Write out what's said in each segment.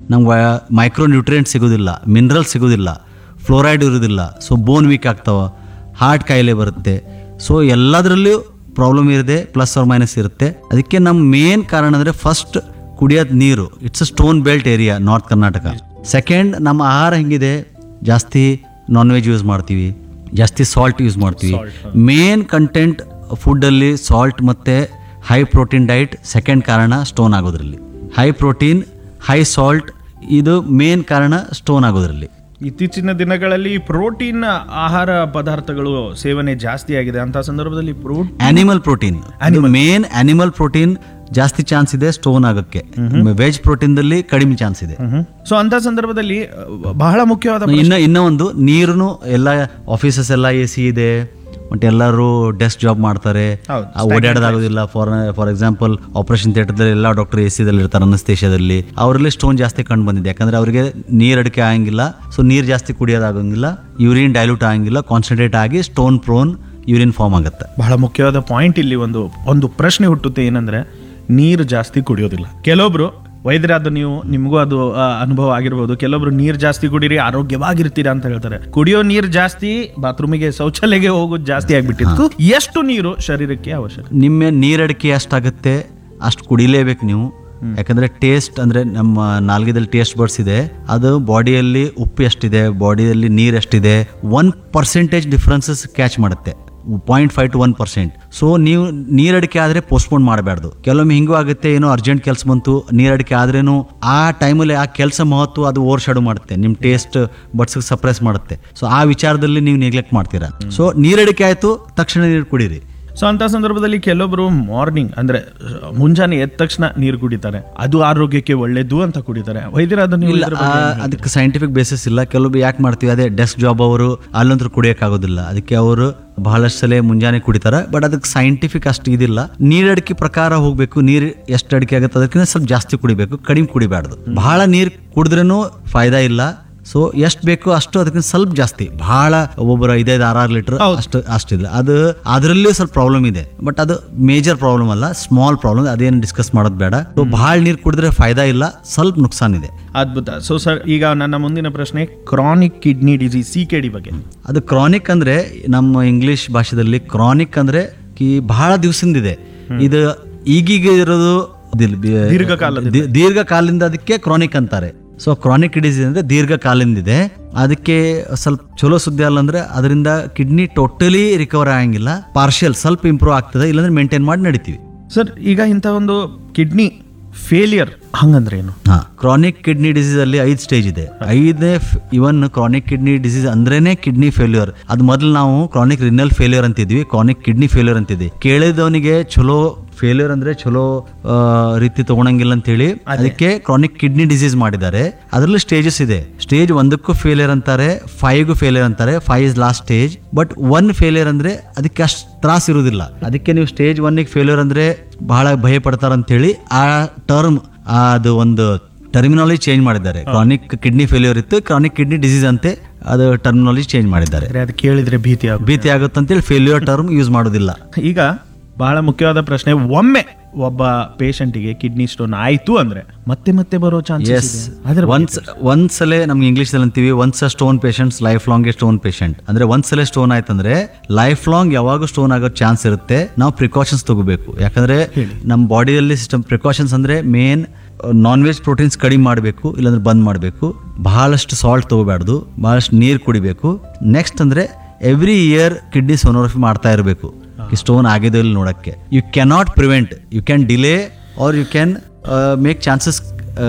ನಮ್ಗೆ micro nutrient ಸಿಗೋದಿಲ್ಲ mineral ಸಿಗೋದಿಲ್ಲ ಫ್ಲೋರೈಡ್ ಇರೋದಿಲ್ಲ ಸೊ ಬೋನ್ ವೀಕ್ ಆಗ್ತಾವ ಹಾರ್ಟ್ ಕಾಯಿಲೆ ಬರುತ್ತೆ ಸೊ ಎಲ್ಲದರಲ್ಲೂ ಪ್ರಾಬ್ಲಮ್ ಇರುತ್ತೆ ಪ್ಲಸ್ ಆರ್ ಮೈನಸ್ ಇರುತ್ತೆ ಅದಕ್ಕೆ ನಮ್ಮ ಮೇನ್ ಕಾರಣ ಅಂದರೆ ಫಸ್ಟ್ ಕುಡಿಯೋದು ನೀರು it's a stone belt area north Karnataka second ನಮ್ಮ ಆಹಾರ ಹೆಂಗಿದೆ ಜಾಸ್ತಿ ನಾನ್ ವೆಜ್ ಯೂಸ್ ಮಾಡ್ತೀವಿ ಜಾಸ್ತಿ ಸಾಲ್ಟ್ ಯೂಸ್ ಮಾಡ್ತೀವಿ ಮೇನ್ ಕಂಟೆಂಟ್ ಫುಡ್ಡಲ್ಲಿ ಸಾಲ್ಟ್ ಮತ್ತು ಹೈ ಪ್ರೋಟೀನ್ ಡೈಟ್ ಸೆಕೆಂಡ್ ಕಾರಣ ಸ್ಟೋನ್ ಆಗೋದ್ರಲ್ಲಿ ಹೈ ಪ್ರೋಟೀನ್ ಹೈ ಸಾಲ್ಟ್ ಇದು ಮೇನ್ ಕಾರಣ ಸ್ಟೋನ್ ಆಗೋದ್ರಲ್ಲಿ ಇತ್ತೀಚಿನ ದಿನಗಳಲ್ಲಿ ಪ್ರೋಟೀನ್ ಆಹಾರ ಪದಾರ್ಥಗಳು ಸೇವನೆ ಜಾಸ್ತಿ ಆಗಿದೆ ಅಂತ ಸಂದರ್ಭದಲ್ಲಿ protein animal protein main animal protein ಜಾಸ್ತಿ ಚಾನ್ಸ್ ಇದೆ ಸ್ಟೋನ್ ಆಗೋಕ್ಕೆ ವೆಜ್ ಪ್ರೋಟೀನ್ದಲ್ಲಿ ಕಡಿಮೆ ಚಾನ್ಸ್ ಇದೆ ಸೊ ಅಂತ ಸಂದರ್ಭದಲ್ಲಿ ಅಹ್, ಬಹಳ ಮುಖ್ಯವಾದ ಇನ್ನ ಇನ್ನೂ ಒಂದು ನೀರು ಎಲ್ಲ ಆಫೀಸಸ್ ಎಲ್ಲ ಎ ಸಿ ಇದೆ ಮತ್ತೆ ಎಲ್ಲರೂ ಡೆಸ್ಕ್ ಜಾಬ್ ಮಾಡ್ತಾರೆ ಹೌದು, ಆ, ಓಡಾಡೋದಾಗೋದಿಲ್ಲ ಫಾರ್ ಫಾರ್ ಎಕ್ಸಾಂಪಲ್ ಆಪರೇಷನ್ ಥಿಯೇಟರ್ದಲ್ಲಿ ಎಲ್ಲ ಡಾಕ್ಟರ್ ಎ ಸಿದಲ್ಲಿ ಇರ್ತಾರೆ ಅನಸ್ತೇಶದಲ್ಲಿ ಅವರಲ್ಲಿ ಸ್ಟೋನ್ ಜಾಸ್ತಿ ಕಂಡು ಬಂದಿದೆ ಯಾಕಂದ್ರೆ ಅವರಿಗೆ ನೀರು ಅಡಿಕೆ ಆಗಂಗಿಲ್ಲ ಸೊ ನೀರು ಜಾಸ್ತಿ ಕುಡಿಯೋದಾಗಂಗಿಲ್ಲ ಯೂರಿನ್ ಡೈಲ್ಯೂಟ್ ಆಗಂಗಿಲ್ಲ ಕಾನ್ಸಂಟ್ರೇಟ್ ಆಗಿ ಸ್ಟೋನ್ ಪ್ರೋನ್ ಯೂರಿನ್ ಫಾರ್ಮ್ ಆಗುತ್ತೆ ಬಹಳ ಮುಖ್ಯವಾದ ಪಾಯಿಂಟ್ ಇಲ್ಲಿ ಒಂದು ಒಂದು ಪ್ರಶ್ನೆ ಹುಟ್ಟುತ್ತೆ ಏನಂದ್ರೆ ನೀರು ಜಾಸ್ತಿ ಕುಡಿಯೋದಿಲ್ಲ ಕೆಲವೊಬ್ರು ವೈದ್ಯರಾದ ನೀವು ನಿಮಗೂ ಅದು ಆ, ಅನುಭವ ಆಗಿರ್ಬೋದು ಕೆಲವೊಬ್ರು ನೀರು ಜಾಸ್ತಿ ಕುಡೀರಿ ಆರೋಗ್ಯವಾಗಿರ್ತೀರಾ ಅಂತ ಹೇಳ್ತಾರೆ ಕುಡಿಯೋ ನೀರು ಜಾಸ್ತಿ ಬಾತ್ರೂಮಿಗೆ ಶೌಚಾಲಯಗೆ ಹೋಗೋದು ಜಾಸ್ತಿ ಆಗ್ಬಿಟ್ಟಿತ್ತು ಎಷ್ಟು ನೀರು ಶರೀರಕ್ಕೆ ಅವಶ್ಯಕ ನಿಮ್ಮ ನೀರಡಿಕೆ ಎಷ್ಟಾಗುತ್ತೆ ಅಷ್ಟು ಕುಡಿಲೇಬೇಕು ನೀವು ಯಾಕಂದ್ರೆ ಟೇಸ್ಟ್ ಅಂದ್ರೆ ನಮ್ಮ ನಾಲ್ಗೆದಲ್ಲಿ ಟೇಸ್ಟ್ ಬರ್ಡ್ಸ್ ಇದೆ ಅದು ಬಾಡಿಯಲ್ಲಿ ಉಪ್ಪು ಎಷ್ಟಿದೆ ಬಾಡಿಯಲ್ಲಿ ನೀರು ಎಷ್ಟಿದೆ ಒನ್ ಪರ್ಸೆಂಟೇಜ್ ಡಿಫ್ರೆನ್ಸಸ್ ಕ್ಯಾಚ್ ಮಾಡುತ್ತೆ point five to one percent so ನೀವು ನೀರಡಿಕೆ ಆದರೆ ಪೋಸ್ಟ್ಪೋನ್ ಮಾಡಬಾರ್ದು ಕೆಲವೊಮ್ಮೆ ಹಿಂಗೂ ಆಗುತ್ತೆ ಏನೋ ಅರ್ಜೆಂಟ್ ಕೆಲಸ ಬಂತು ನೀರಡಿಕೆ ಆದ್ರೇನು ಆ ಟೈಮಲ್ಲಿ ಆ ಕೆಲಸ ಮಹತ್ವ ಅದು ಓವರ್ ಶಾಡೋ ಮಾಡುತ್ತೆ ನಿಮ್ಮ ಟೇಸ್ಟ್ ಬಡ್ಸ್ಗೆ ಸಪ್ರೆಸ್ ಮಾಡುತ್ತೆ ಸೊ ಆ ವಿಚಾರದಲ್ಲಿ ನೀವು ನೆಗ್ಲೆಕ್ಟ್ ಮಾಡ್ತೀರಾ ಸೊ ನೀರಡಿಕೆ ಆಯಿತು ತಕ್ಷಣ ನೀರು ಕುಡೀರಿ ಸೊ ಅಂತ ಸಂದರ್ಭದಲ್ಲಿ ಕೆಲವೊಬ್ರು ಮಾರ್ನಿಂಗ್ ಅಂದ್ರೆ ಅಹ್, ಮುಂಜಾನೆ ಎದ್ದ ತಕ್ಷಣ ನೀರು ಕುಡಿತಾರೆ ಅದು ಆರೋಗ್ಯಕ್ಕೆ ಒಳ್ಳೇದು ಅಂತ ಕುಡಿತಾರೆ ವೈದ್ಯರಾದ ನೀವು ಇಲ್ಲ ಇದ್ರ ಬಗ್ಗೆ ಆ, ಅದಕ್ಕೆ ಸೈಂಟಿಫಿಕ್ ಬೇಸಿಸ್ ಇಲ್ಲ ಕೆಲವೊಬ್ಬರು ಯಾಕೆ ಮಾಡ್ತೀವಿ ಅದೇ ಡೆಸ್ಕ್ ಜಾಬ್ ಅವರು ಅಲ್ಲಂತೂ ಕುಡಿಯೋಕ್ಕಾಗೋದಿಲ್ಲ ಅದಕ್ಕೆ ಅವರು ಬಹಳಷ್ಟು ಸಲ ಮುಂಜಾನೆ ಕುಡಿತಾರೆ ಬಟ್ ಅದಕ್ಕೆ ಸೈಂಟಿಫಿಕ್ ಅಷ್ಟು ಇದಿಲ್ಲ ನೀರಡಿಕೆ ಪ್ರಕಾರ ಹೋಗ್ಬೇಕು ನೀರು ಎಷ್ಟು ಅಡಿಕೆ ಆಗುತ್ತೆ ಅದಕ್ಕಿಂತ ಸ್ವಲ್ಪ ಜಾಸ್ತಿ ಕುಡಿಬೇಕು ಕಡಿಮೆ ಕುಡಿಬಾರ್ದು ಬಹಳ ನೀರು ಕುಡಿದ್ರೂ ಫಾಯ್ದಾ ಇಲ್ಲ ಸೊ ಎಷ್ಟು ಬೇಕು ಅಷ್ಟು ಅದಕ್ಕಿಂತ ಸ್ವಲ್ಪ ಜಾಸ್ತಿ ಬಹಳ ಒಬ್ಬೊಬ್ಬರು ಐದೈದು ಆರಾರು ಲೀಟರ್ ಅಷ್ಟು ಅಷ್ಟಿಲ್ಲ ಅದು ಅದರಲ್ಲೂ ಸ್ವಲ್ಪ ಪ್ರಾಬ್ಲಮ್ ಇದೆ ಬಟ್ ಅದು ಮೇಜರ್ ಪ್ರಾಬ್ಲಮ್ ಅಲ್ಲ ಸ್ಮಾಲ್ ಪ್ರಾಬ್ಲಮ್ ಅದೇನು ಡಿಸ್ಕಸ್ ಮಾಡೋದು ಬೇಡ ಸೊ ಬಹಳ ನೀರು ಕುಡಿದ್ರೆ ಫಾಯ್ದಾ ಇಲ್ಲ ಸ್ವಲ್ಪ ನುಕ್ಸಾನ್ ಇದೆ ಅದ್ಭುತ ಸೊ ಸರ್ ಈಗ ನನ್ನ ಮುಂದಿನ ಪ್ರಶ್ನೆ chronic kidney disease C K D ಬಗ್ಗೆ ಅದು ಕ್ರಾನಿಕ್ ಅಂದ್ರೆ ನಮ್ಮ ಇಂಗ್ಲಿಷ್ ಭಾಷೆದಲ್ಲಿ ಕ್ರಾನಿಕ್ ಅಂದ್ರೆ ಕಿ ಬಹಳ ದಿವಸದಿಂದ ಇದೆ ಇದು ಈಗೀಗ ಇರೋದು ದಿಲ್- ಬಿ- ದೀರ್ಘಕಾಲದಿಂದ. ದಿ- ದೀರ್ಘಕಾಲದಿಂದ ಅದಕ್ಕೆ ಕ್ರಾನಿಕ್ ಅಂತಾರೆ ಸೊ ಕ್ರಾನಿಕ್ ಡಿಸೀಸ್ ಅಂದ್ರೆ ದೀರ್ಘಕಾಲದಿಂದ ಇದೆ ಅದಕ್ಕೆ ಸ್ವಲ್ಪ ಚಲೋ ಸುದ್ದಿ ಅಲ್ಲ ಅಂದ್ರೆ ಅದರಿಂದ ಕಿಡ್ನಿ ಟೋಟಲಿ ರಿಕವರ್ ಆಗಂಗಿಲ್ಲ ಪಾರ್ಷಿಯಲ್ ಸ್ವಲ್ಪ ಇಂಪ್ರೂವ್ ಆಗ್ತದೆ ಇಲ್ಲಾಂದ್ರೆ ಮೇಂಟೈನ್ ಮಾಡಿ ನಡಿತೀವಿ ಸರ್ ಈಗ ಇಂಥ ಒಂದು ಕಿಡ್ನಿ ಫೇಲಿಯರ್ ಹಂಗಂದ್ರೆ ಏನು ಹಾ ಕ್ರಾನಿಕ್ ಕಿಡ್ನಿ ಡಿಸೀಸ್ ಅಲ್ಲಿ ಐದು ಸ್ಟೇಜ್ ಇದೆ ಐದನೇ ಇವನ್ ಕ್ರಾನಿಕ್ ಕಿಡ್ನಿ ಡಿಸೀಸ್ ಅಂದ್ರೇನೆ ಕಿಡ್ನಿ ಫೇಲ್ಯೂರ್ ಅದು ಮೊದಲು ನಾವು ಕ್ರಾನಿಕ್ ರಿನಲ್ ಫೇಲ್ಯೂರ್ ಅಂತಿದ್ವಿ ಕ್ರಾನಿಕ್ ಕಿಡ್ನಿ ಫೇಲ್ಯೂರ್ ಅಂತಿದ್ವಿ ಕೇಳಿದವನಿಗೆ ಚಲೋ ಫೇಲ್ಯೂರ್ ಅಂದ್ರೆ ಚಲೋ ಆ, ರೀತಿ ತಗೊಳಂಗಿಲ್ಲ ಅಂತ ಹೇಳಿ ಅದಕ್ಕೆ ಕ್ರಾನಿಕ್ ಕಿಡ್ನಿ ಡಿಸೀಸ್ ಮಾಡಿದ್ದಾರೆ ಅದರಲ್ಲಿ ಸ್ಟೇಜಸ್ ಇದೆ ಸ್ಟೇಜ್ ಒಂದಕ್ಕೂ ಫೇಲಿಯರ್ ಅಂತಾರೆ ಫೈವ್ಗೂ ಫೇಲಿಯರ್ ಅಂತಾರೆ five is last stage but one failure ಅಂದ್ರೆ ಅದಕ್ಕೆ ಅಷ್ಟು ತ್ರಾಸ ಇರುವುದಿಲ್ಲ ಅದಕ್ಕೆ ನೀವು ಸ್ಟೇಜ್ ಒನ್ಗೆ ಫೇಲ್ಯೂರ್ ಅಂದ್ರೆ ಬಹಳ ಭಯ ಪಡ್ತಾರ ಅಂತ ಹೇಳಿ ಆ ಟರ್ಮ್ ಅದು ಒಂದು ಟರ್ಮಿನಾಲಜಿ ಚೇಂಜ್ ಮಾಡಿದ್ದಾರೆ ಕ್ರಾನಿಕ್ ಕಿಡ್ನಿ ಫೇಲ್ಯೂರ್ ಇತ್ತು ಕ್ರಾನಿಕ್ ಕಿಡ್ನಿ ಡಿಸೀಸ್ ಅಂತೆ ಅದು ಟರ್ಮಿನಾಲಜಿ ಚೇಂಜ್ ಮಾಡಿದ್ದಾರೆ ಅಂದ್ರೆ ಅದು ಕೇಳಿದ್ರೆ ಭೀತಿ ಆಗುತ್ತೆ ಭೀತಿ ಆಗುತ್ತಂತೇಳಿ ಫೇಲ್ಯೂರ್ ಟರ್ಮ್ ಯೂಸ್ ಮಾಡೋದಿಲ್ಲ ಈಗ ಬಹಳ ಮುಖ್ಯವಾದ ಪ್ರಶ್ನೆ ಒಮ್ಮೆ ಒಬ್ಬ ಪೇಷಂಟಿಗೆ ಕಿಡ್ನಿ ಸ್ಟೋನ್ ಆಯ್ತು ಅಂದ್ರೆ ಮತ್ತೆ ಮತ್ತೆ ಬರೋ ಚಾನ್ಸಸ್ ಎಸ್ ಇದೆ ಅದ್ರ ಬಗ್ಗೆ ಒನ್ಸ್ ಒಂದ್ಸಲ ನಮ್ಗೆ ಇಂಗ್ಲಿಷ್ ಅಲ್ಲಿ ಅಂತೀವಿ once stone patients life long stone patient ಅಂದ್ರೆ ಒಂದ್ಸಲ ಸ್ಟೋನ್ ಆಯ್ತಂದ್ರೆ ಲೈಫ್ ಲಾಂಗ್ ಯಾವಾಗೂ ಸ್ಟೋನ್ ಆಗೋ ಚಾನ್ಸ್ ಇರುತ್ತೆ ನಾವು ಪ್ರಿಕಾಷನ್ಸ್ ತಗೋಬೇಕು ಯಾಕಂದ್ರೆ ನಮ್ಮ ಬಾಡಿಯಲ್ಲಿ ಸಿಸ್ಟಮ್ ಪ್ರಿಕಾಷನ್ಸ್ ಅಂದ್ರೆ ಮೇನ್ ನಾನ್ ವೆಜ್ ಪ್ರೋಟೀನ್ಸ್ ಕಡಿಮೆ ಮಾಡಬೇಕು ಇಲ್ಲಾಂದ್ರೆ ಬಂದ್ ಮಾಡಬೇಕು ಬಹಳಷ್ಟು ಸಾಲ್ಟ್ ತಗೋಬಾರ್ದು ಬಹಳಷ್ಟು ನೀರು ಕುಡಿಬೇಕು ನೆಕ್ಸ್ಟ್ ಅಂದ್ರೆ ಎವ್ರಿ ಇಯರ್ ಕಿಡ್ನಿ ಸೋನೋಗ್ರಫಿ ಮಾಡ್ತಾ ಇರಬೇಕು ಸ್ಟೋನ್ ಆಗಿದೆ ಇಲ್ಲಿ ನೋಡಕ್ಕೆ you cannot prevent you can delay or you can make chances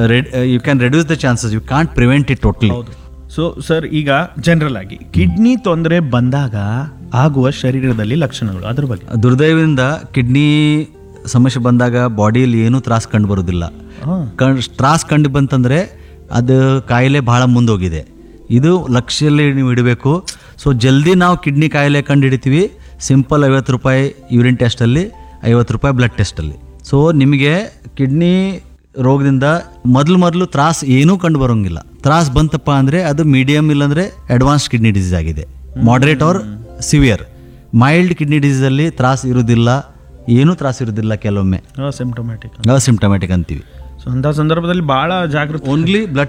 you can reduce the chances you can't prevent it totally so sir ಈಗ ಜನರಲ್ ಆಗಿ ಕಿಡ್ನಿ ತೊಂದರೆ ಬಂದಾಗ ಆಗುವ ಶರೀರದಲ್ಲಿ ಲಕ್ಷಣಗಳು ಅದ್ರ ಬಗ್ಗೆ ದುರ್ದೈವದಿಂದ ಕಿಡ್ನಿ ಸಮಸ್ಯೆ ಬಂದಾಗ ಬಾಡಿಯಲ್ಲಿ ಏನೂ ತ್ರಾಸ ಕಂಡು ಬರೋದಿಲ್ಲ ಕಣ್ ತ್ರಾಸ ಕಂಡು ಬಂತಂದ್ರೆ ಅದು ಕಾಯಿಲೆ ಬಹಳ ಮುಂದೋಗಿದೆ ಇದು ಲಕ್ಷ್ಯಲ್ಲಿ ನೀವು ಇಡಬೇಕು ಸೊ ಜಲ್ದಿ ನಾವು ಕಿಡ್ನಿ ಕಾಯಿಲೆ ಕಂಡು ಹಿಡಿತೀವಿ ಸಿಂಪಲ್ ಐವತ್ತು ರೂಪಾಯಿ ಯೂರಿನ್ ಟೆಸ್ಟಲ್ಲಿ ಐವತ್ತು ರೂಪಾಯಿ ಬ್ಲಡ್ ಟೆಸ್ಟಲ್ಲಿ ಸೊ ನಿಮಗೆ ಕಿಡ್ನಿ ರೋಗದಿಂದ ಮೊದಲು ಮೊದಲು ತ್ರಾಸ್ ಏನೂ ಕಂಡು ಬರೋಂಗಿಲ್ಲ ತ್ರಾಸ್ ಬಂತಪ್ಪ ಅಂದರೆ ಅದು ಮೀಡಿಯಂ ಇಲ್ಲಾಂದ್ರೆ ಅಡ್ವಾನ್ಸ್ ಕಿಡ್ನಿ ಡಿಸೀಸ್ ಆಗಿದೆ moderate or severe mild kidney ಡಿಸೀಸಲ್ಲಿ ತ್ರಾಸ ಇರುವುದಿಲ್ಲ ಏನೂ ತ್ರಾಸ ಇರುವುದಿಲ್ಲ ಕೆಲವೊಮ್ಮೆ ಸಿಂಪ್ಟೊಮ್ಯಾಟಿಕ್ ಅಸಿಂಪ್ಟಮ್ಯಾಟಿಕ್ ಅಂತೀವಿ ಸೊ ಅಂತ ಸಂದರ್ಭದಲ್ಲಿ ಬಹಳ ಜಾಗೃತಿ ಓನ್ಲಿ ಬ್ಲಡ್